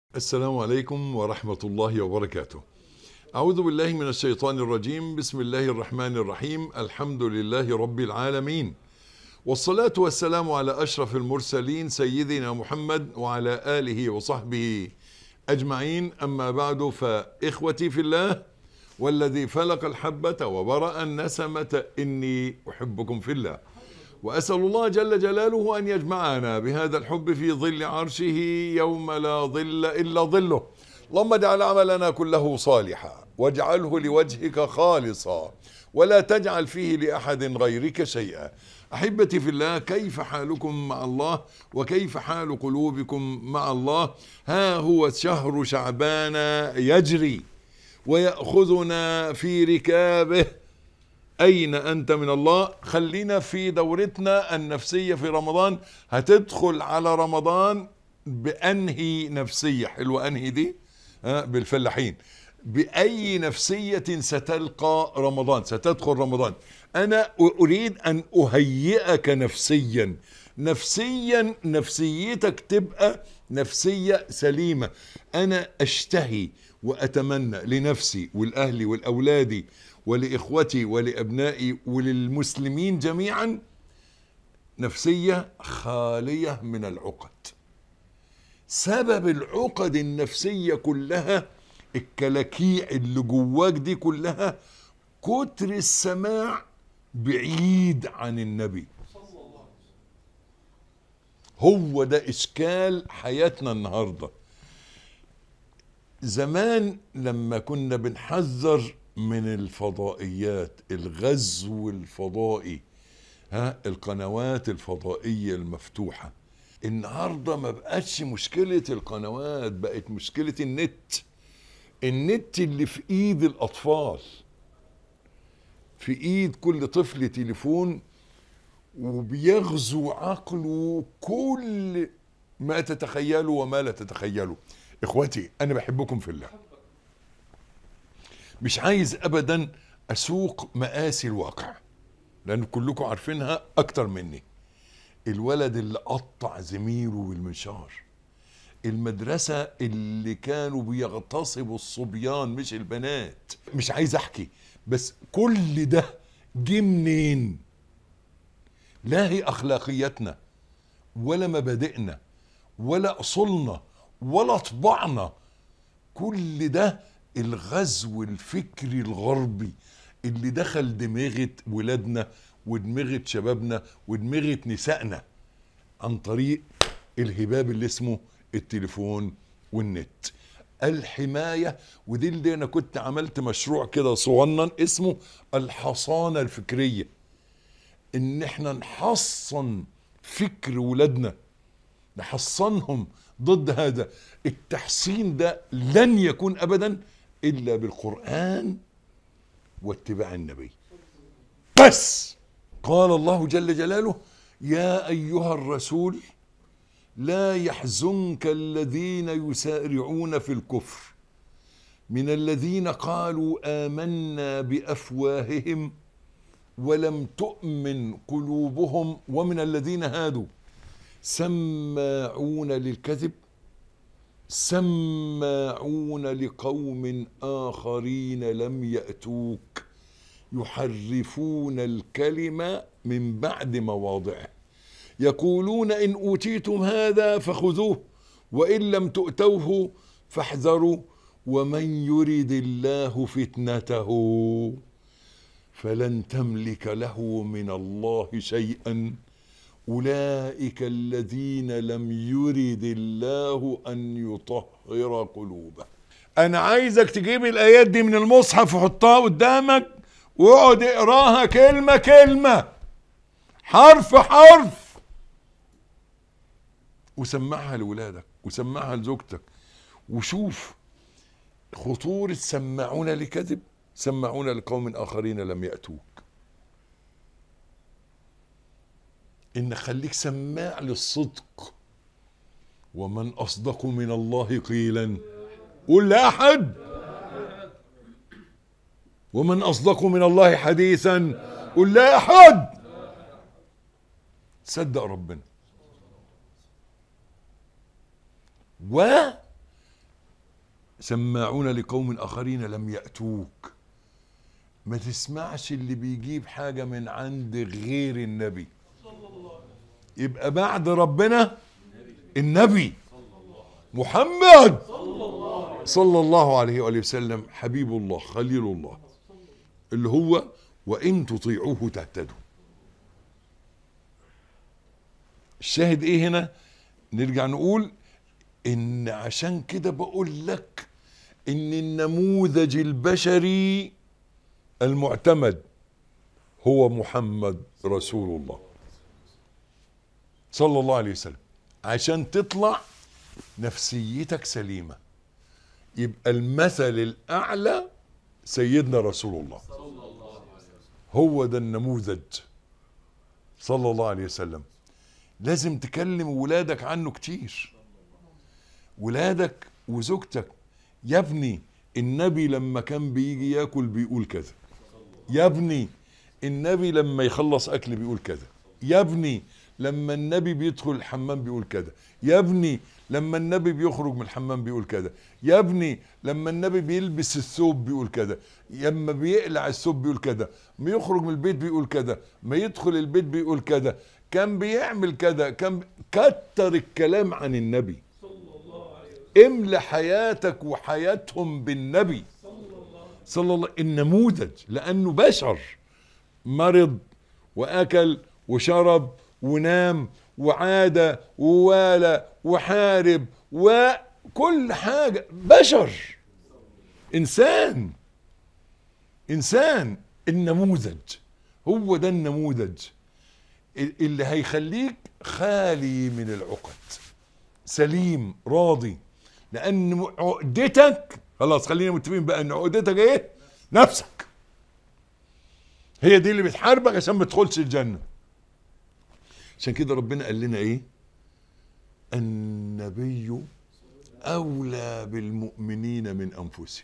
السلام عليكم ورحمة الله وبركاته. أعوذ بالله من الشيطان الرجيم، بسم الله الرحمن الرحيم، الحمد لله رب العالمين. والصلاة والسلام على أشرف المرسلين سيدنا محمد وعلى آله وصحبه أجمعين، أما بعد فإخوتي في الله والذي فلق الحبة وبرأ النسمة إني أحبكم في الله. وأسأل الله جل جلاله أن يجمعنا بهذا الحب في ظل عرشه يوم لا ظل إلا ظله اللهم اجعل عملنا كله صالحا واجعله لوجهك خالصا ولا تجعل فيه لأحد غيرك شيئا أحبتي في الله كيف حالكم مع الله وكيف حال قلوبكم مع الله ها هو شهر شعبان يجري ويأخذنا في ركابه أين أنت من الله خلينا في دورتنا النفسية في رمضان هتدخل على رمضان بأنهي نفسية حلوة أنهي دي ها بالفلاحين بأي نفسية ستلقى رمضان ستدخل رمضان أنا أريد أن أهيئك نفسيا نفسيا نفسيتك تبقى نفسية سليمة أنا أشتهي وأتمنى لنفسي والأهلي والأولادي ولإخوتي ولأبنائي وللمسلمين جميعا نفسية خالية من العقد سبب العقد النفسية كلها الكلاكيع اللي جواك دي كلها كتر السماع بعيد عن النبي هو ده إشكال حياتنا النهارده زمان لما كنا بنحذر من الفضائيات الغزو الفضائي ها القنوات الفضائية المفتوحة النهاردة ما بقتش مشكلة القنوات بقت مشكلة النت النت اللي في ايد الاطفال في ايد كل طفل تليفون وبيغزو عقله كل ما تتخيله وما لا تتخيله اخواتي انا بحبكم في الله مش عايز ابدا اسوق مآسي الواقع لان كلكم عارفينها اكتر مني الولد اللي قطع زميله بالمنشار المدرسة اللي كانوا بيغتصبوا الصبيان مش البنات مش عايز احكي بس كل ده جه منين لا هي اخلاقياتنا ولا مبادئنا ولا اصولنا ولا طبعنا كل ده الغزو الفكري الغربي اللي دخل دماغة ولادنا ودماغة شبابنا ودماغة نسائنا عن طريق الهباب اللي اسمه التليفون والنت الحماية ودي اللي انا كنت عملت مشروع كده صغنن اسمه الحصانة الفكرية ان احنا نحصن فكر ولادنا نحصنهم ضد هذا التحصين ده لن يكون ابدا الا بالقران واتباع النبي بس قال الله جل جلاله يا ايها الرسول لا يحزنك الذين يسارعون في الكفر من الذين قالوا امنا بافواههم ولم تؤمن قلوبهم ومن الذين هادوا سماعون للكذب سماعون لقوم آخرين لم يأتوك يحرفون الكلمة من بعد مواضعه يقولون إن أوتيتم هذا فخذوه وإن لم تؤتوه فاحذروا ومن يرد الله فتنته فلن تملك له من الله شيئا أولئك الذين لم يرد الله أن يطهر قلوبه أنا عايزك تجيب الآيات دي من المصحف وحطها قدامك واقعد اقراها كلمة كلمة حرف حرف وسمعها لولادك وسمعها لزوجتك وشوف خطورة سمعون لكذب سمعون لقوم آخرين لم يأتوك ان خليك سماع للصدق ومن اصدق من الله قيلا قل لا احد ومن اصدق من الله حديثا قل لا احد صدق ربنا و سماعون لقوم اخرين لم ياتوك ما تسمعش اللي بيجيب حاجه من عند غير النبي يبقى بعد ربنا النبي محمد صلى الله عليه وآله وسلم حبيب الله خليل الله اللي هو وإن تطيعوه تهتدوا الشاهد ايه هنا نرجع نقول ان عشان كده بقول لك ان النموذج البشري المعتمد هو محمد رسول الله صلى الله عليه وسلم عشان تطلع نفسيتك سليمه يبقى المثل الاعلى سيدنا رسول الله هو ده النموذج صلى الله عليه وسلم لازم تكلم ولادك عنه كتير ولادك وزوجتك يا ابني النبي لما كان بيجي ياكل بيقول كذا يا ابني النبي لما يخلص اكل بيقول كذا يا ابني لما النبي بيدخل الحمام بيقول كذا يا ابني لما النبي بيخرج من الحمام بيقول كذا يا ابني لما النبي بيلبس الثوب بيقول كذا لما بيقلع الثوب بيقول كذا ما يخرج من البيت بيقول كذا ما يدخل البيت بيقول كذا كان بيعمل كذا كان كتر الكلام عن النبي املى حياتك وحياتهم بالنبي صلى الله النموذج لانه بشر مرض واكل وشرب ونام وعاد ووالى وحارب وكل حاجه بشر انسان انسان النموذج هو ده النموذج اللي هيخليك خالي من العقد سليم راضي لان عقدتك خلاص خلينا متفقين بقى ان عقدتك ايه نفسك هي دي اللي بتحاربك عشان ما تدخلش الجنه عشان كده ربنا قال لنا ايه النبي اولى بالمؤمنين من انفسهم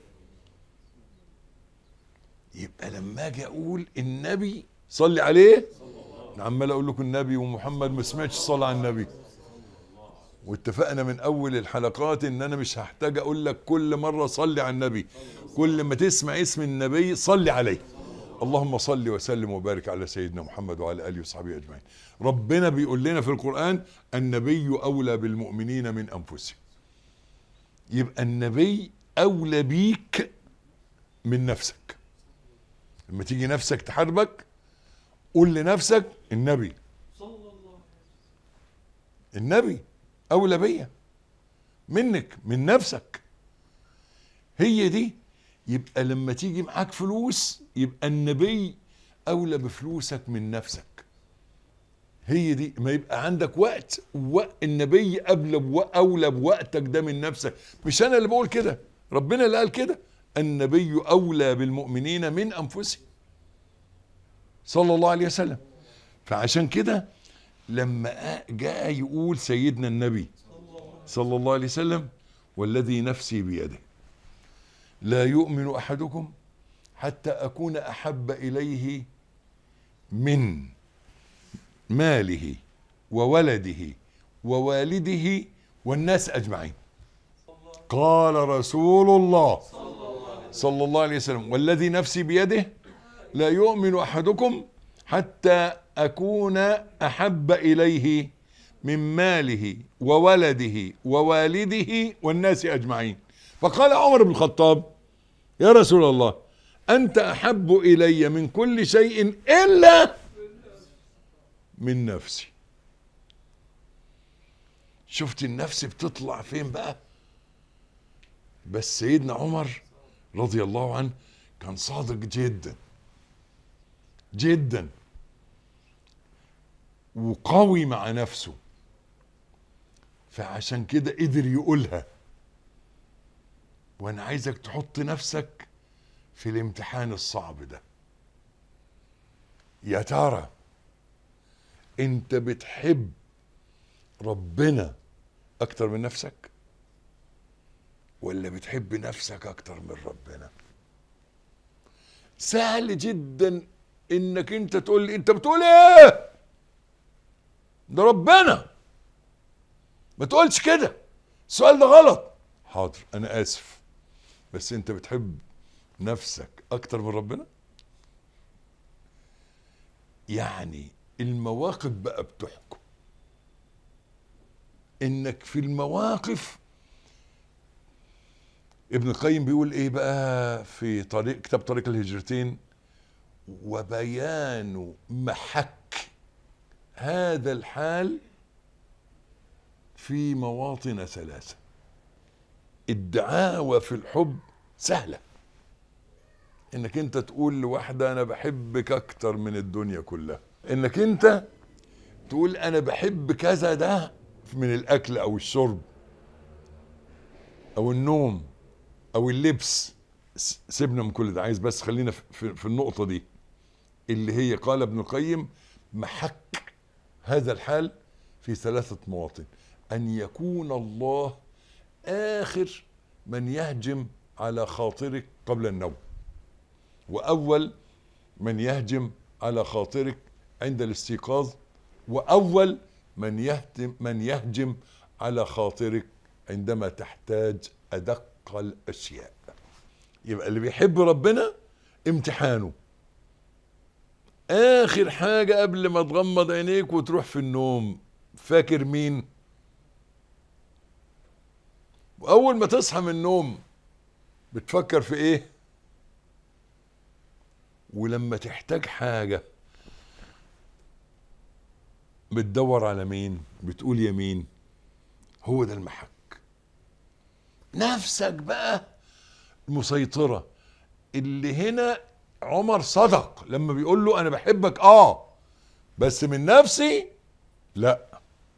يبقى لما اجي اقول النبي صلي عليه انا عمال اقول لكم النبي ومحمد ما سمعتش الصلاه على النبي واتفقنا من اول الحلقات ان انا مش هحتاج اقول لك كل مره صلي على النبي كل ما تسمع اسم النبي صلي عليه اللهم صل وسلم وبارك على سيدنا محمد وعلى اله وصحبه اجمعين ربنا بيقول لنا في القران النبي اولى بالمؤمنين من انفسهم يبقى النبي اولى بيك من نفسك لما تيجي نفسك تحاربك قول لنفسك النبي النبي اولى بيا منك من نفسك هي دي يبقى لما تيجي معاك فلوس يبقى النبي اولى بفلوسك من نفسك هي دي ما يبقى عندك وقت النبي قبل اولى بوقتك ده من نفسك مش انا اللي بقول كده ربنا اللي قال كده النبي اولى بالمؤمنين من انفسهم صلى الله عليه وسلم فعشان كده لما جاء يقول سيدنا النبي صلى الله عليه وسلم والذي نفسي بيده لا يؤمن احدكم حتى اكون احب اليه من ماله وولده ووالده والناس اجمعين قال رسول الله صلى الله عليه وسلم والذي نفسي بيده لا يؤمن احدكم حتى اكون احب اليه من ماله وولده ووالده والناس اجمعين فقال عمر بن الخطاب يا رسول الله انت احب الي من كل شيء الا من نفسي شفت النفس بتطلع فين بقى بس سيدنا عمر رضي الله عنه كان صادق جدا جدا وقوي مع نفسه فعشان كده قدر يقولها وانا عايزك تحط نفسك في الامتحان الصعب ده يا ترى انت بتحب ربنا اكتر من نفسك ولا بتحب نفسك اكتر من ربنا سهل جدا انك انت تقول لي انت بتقول ايه ده ربنا ما تقولش كده السؤال ده غلط حاضر انا اسف بس انت بتحب نفسك اكتر من ربنا يعني المواقف بقى بتحكم انك في المواقف ابن القيم بيقول ايه بقى في طريق كتاب طريق الهجرتين وبيان محك هذا الحال في مواطن ثلاثة الدعاوى في الحب سهلة انك انت تقول لواحدة انا بحبك اكتر من الدنيا كلها انك انت تقول انا بحب كذا ده من الاكل او الشرب او النوم او اللبس س- سيبنا من كل ده عايز بس خلينا في- في, في النقطة دي اللي هي قال ابن القيم محك هذا الحال في ثلاثة مواطن أن يكون الله آخر من يهجم على خاطرك قبل النوم وأول من يهجم على خاطرك عند الاستيقاظ وأول من يهتم من يهجم على خاطرك عندما تحتاج أدق الأشياء يبقى اللي بيحب ربنا امتحانه اخر حاجة قبل ما تغمض عينيك وتروح في النوم فاكر مين واول ما تصحى من النوم بتفكر في ايه ولما تحتاج حاجة بتدور على مين بتقول يمين هو ده المحك نفسك بقى مسيطرة اللي هنا عمر صدق لما بيقول له انا بحبك اه بس من نفسي لا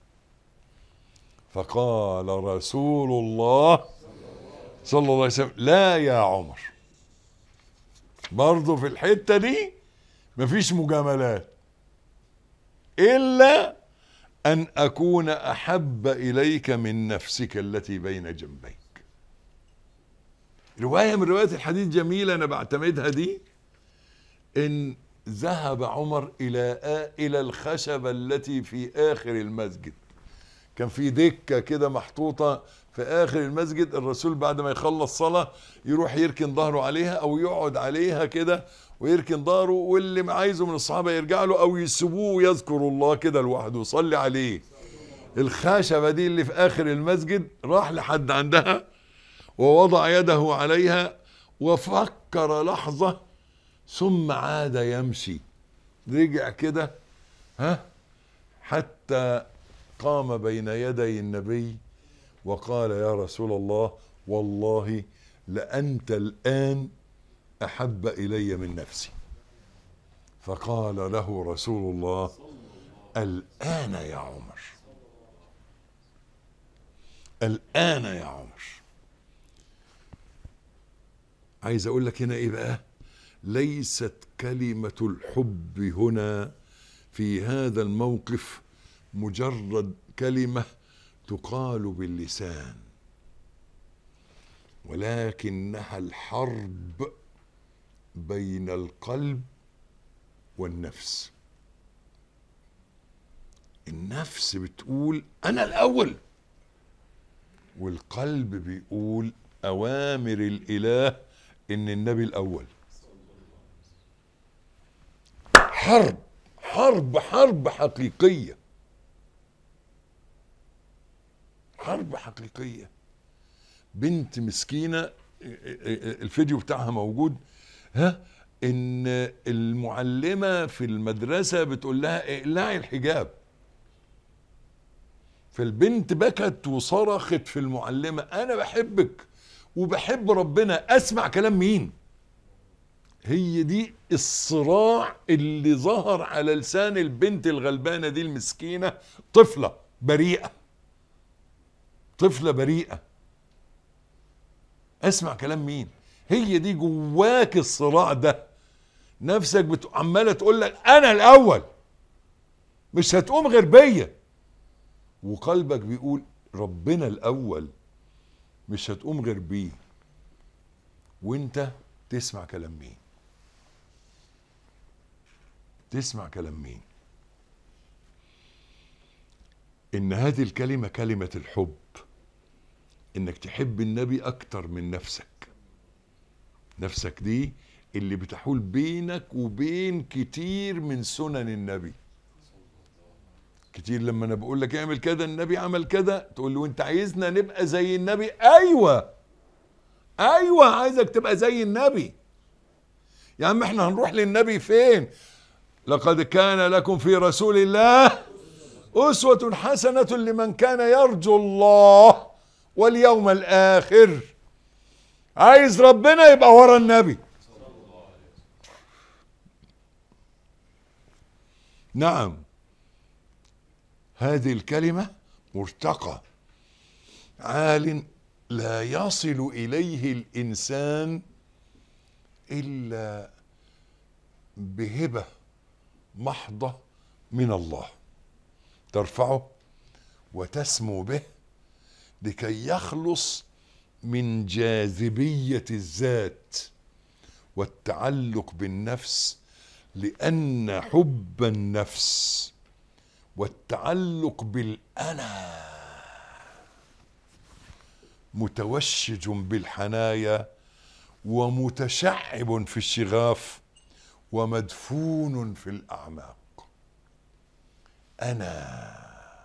فقال رسول الله صلى الله عليه وسلم لا يا عمر برضه في الحتة دي مفيش مجاملات إلا أن أكون أحب إليك من نفسك التي بين جنبيك رواية من روايات الحديث جميلة أنا بعتمدها دي إن ذهب عمر إلى إلى الخشبة التي في آخر المسجد كان في دكة كده محطوطة في آخر المسجد الرسول بعد ما يخلص صلاة يروح يركن ظهره عليها أو يقعد عليها كده ويركن ظهره واللي عايزه من الصحابة يرجع له أو يسيبوه ويذكر الله كده لوحده ويصلي عليه الخشبة دي اللي في آخر المسجد راح لحد عندها ووضع يده عليها وفكر لحظة ثم عاد يمشي رجع كده ها حتى قام بين يدي النبي وقال يا رسول الله والله لأنت الآن أحب إلي من نفسي فقال له رسول الله الآن يا عمر الآن يا عمر عايز أقول لك هنا إيه بقى ليست كلمة الحب هنا في هذا الموقف مجرد كلمة تقال باللسان ولكنها الحرب بين القلب والنفس النفس بتقول انا الاول والقلب بيقول اوامر الاله ان النبي الاول حرب حرب حرب حقيقيه حرب حقيقيه بنت مسكينه الفيديو بتاعها موجود ها ان المعلمه في المدرسه بتقول لها اقلعي الحجاب فالبنت بكت وصرخت في المعلمه انا بحبك وبحب ربنا اسمع كلام مين هي دي الصراع اللي ظهر على لسان البنت الغلبانه دي المسكينه طفله بريئه طفله بريئه اسمع كلام مين هي دي جواك الصراع ده نفسك بت... عماله تقول لك انا الاول مش هتقوم غير بيا وقلبك بيقول ربنا الاول مش هتقوم غير بيه وانت تسمع كلام مين تسمع كلام مين ان هذه الكلمه كلمه الحب انك تحب النبي اكتر من نفسك نفسك دي اللي بتحول بينك وبين كتير من سنن النبي كتير لما انا بقول لك اعمل كده النبي عمل كده تقول له انت عايزنا نبقى زي النبي ايوه ايوه عايزك تبقى زي النبي يا عم احنا هنروح للنبي فين لقد كان لكم في رسول الله أسوة حسنة لمن كان يرجو الله واليوم الآخر عايز ربنا يبقى ورا النبي نعم هذه الكلمة مرتقى عال لا يصل إليه الإنسان إلا بهبة محضة من الله ترفعه وتسمو به لكي يخلص من جاذبية الذات والتعلق بالنفس لأن حب النفس والتعلق بالأنا متوشج بالحنايا ومتشعب في الشغاف ومدفون في الأعماق أنا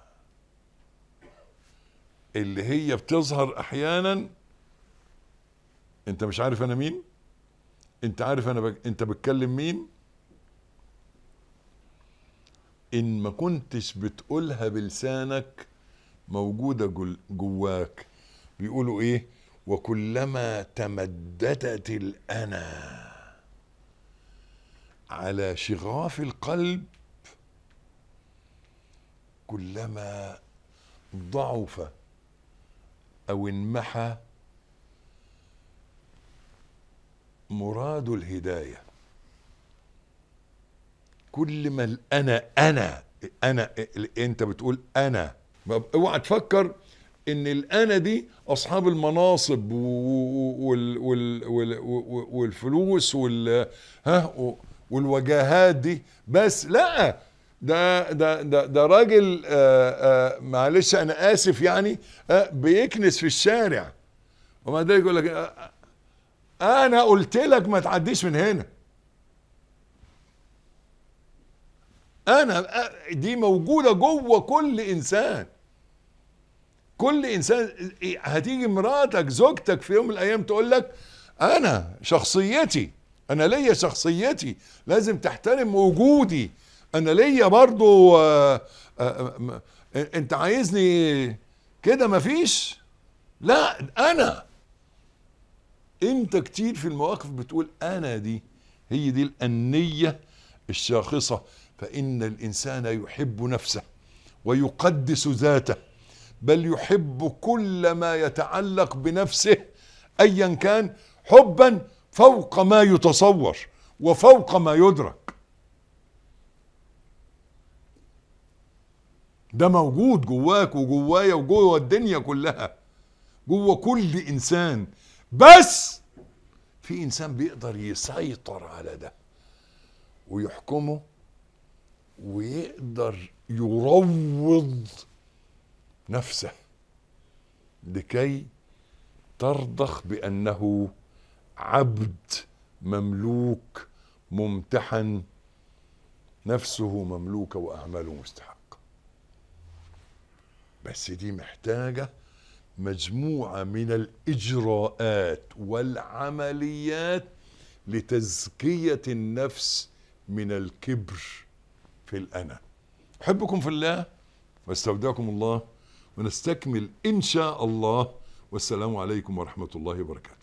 اللي هي بتظهر أحيانا أنت مش عارف أنا مين أنت عارف أنا بك... أنت بتكلم مين إن ما كنتش بتقولها بلسانك موجودة جل... جواك بيقولوا إيه وكلما تمددت الأنا على شغاف القلب كلما ضعف او انمحى مراد الهدايه كل ما الانا انا انا انت بتقول انا اوعى تفكر ان الانا دي اصحاب المناصب وال وال وال والفلوس وال ها والوجاهات دي بس لا ده ده ده ده راجل آآ آآ معلش انا اسف يعني بيكنس في الشارع وما ذلك يقول لك انا قلت لك ما تعديش من هنا انا دي موجوده جوه كل انسان كل انسان هتيجي مراتك زوجتك في يوم من الايام تقول لك انا شخصيتي انا ليا شخصيتي لازم تحترم وجودي انا ليا برضو آآ آآ انت عايزني كده مفيش لا انا انت كتير في المواقف بتقول انا دي هي دي الانيه الشاخصه فان الانسان يحب نفسه ويقدس ذاته بل يحب كل ما يتعلق بنفسه ايا كان حبا فوق ما يتصور وفوق ما يدرك ده موجود جواك وجوايا وجوه الدنيا كلها جوه كل انسان بس في انسان بيقدر يسيطر على ده ويحكمه ويقدر يروض نفسه لكي ترضخ بانه عبد مملوك ممتحن نفسه مملوكه واعماله مستحقه بس دي محتاجه مجموعه من الاجراءات والعمليات لتزكيه النفس من الكبر في الانا احبكم في الله واستودعكم الله ونستكمل ان شاء الله والسلام عليكم ورحمه الله وبركاته